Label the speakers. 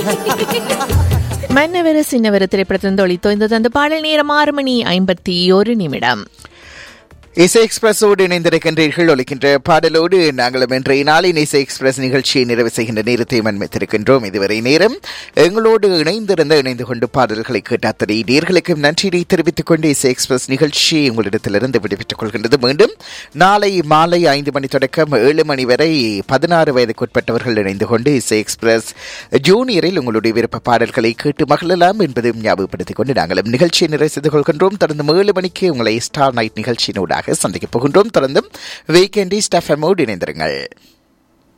Speaker 1: மன்னவர சின்னவர திரைப்படத்திலிருந்து ஒளித்தோய்ந்தது அந்த பாடல் நேரம் ஆறு மணி ஐம்பத்தி ஒரு நிமிடம்
Speaker 2: இசை எக்ஸ்பிரஸோடு இணைந்திருக்கின்றீர்கள் ஒலிக்கின்ற பாடலோடு நாங்களும் இன்றைய நாளின் இசை எக்ஸ்பிரஸ் நிகழ்ச்சியை நிறைவு செய்கின்ற நேரத்தை மன்மித்திருக்கின்றோம் இதுவரை நேரம் எங்களோடு இணைந்திருந்த இணைந்து கொண்டு பாடல்களை கேட்ட அத்தனை நேர்களுக்கும் நன்றியை தெரிவித்துக் கொண்டு இசை எக்ஸ்பிரஸ் நிகழ்ச்சி உங்களிடத்திலிருந்து விடுவித்துக் கொள்கின்றது மீண்டும் நாளை மாலை ஐந்து மணி தொடக்கம் ஏழு மணி வரை பதினாறு வயதுக்குட்பட்டவர்கள் இணைந்து கொண்டு இசை எக்ஸ்பிரஸ் ஜூனியரில் உங்களுடைய விருப்ப பாடல்களை கேட்டு மகிழலாம் என்பதையும் ஞாபகப்படுத்திக் கொண்டு நாங்களும் நிகழ்ச்சியை நிறைவு செய்து கொள்கின்றோம் தொடர்ந்து ஏழு மணிக்கு உங்களை ஸ்டார் நைட் நிகழ்ச்சியினூடாக சந்திக்கப் போகின்றோம் தொடர்ந்தும் வீக்கெண்டி ஸ்டஃபமோடு இணைந்திருங்கள்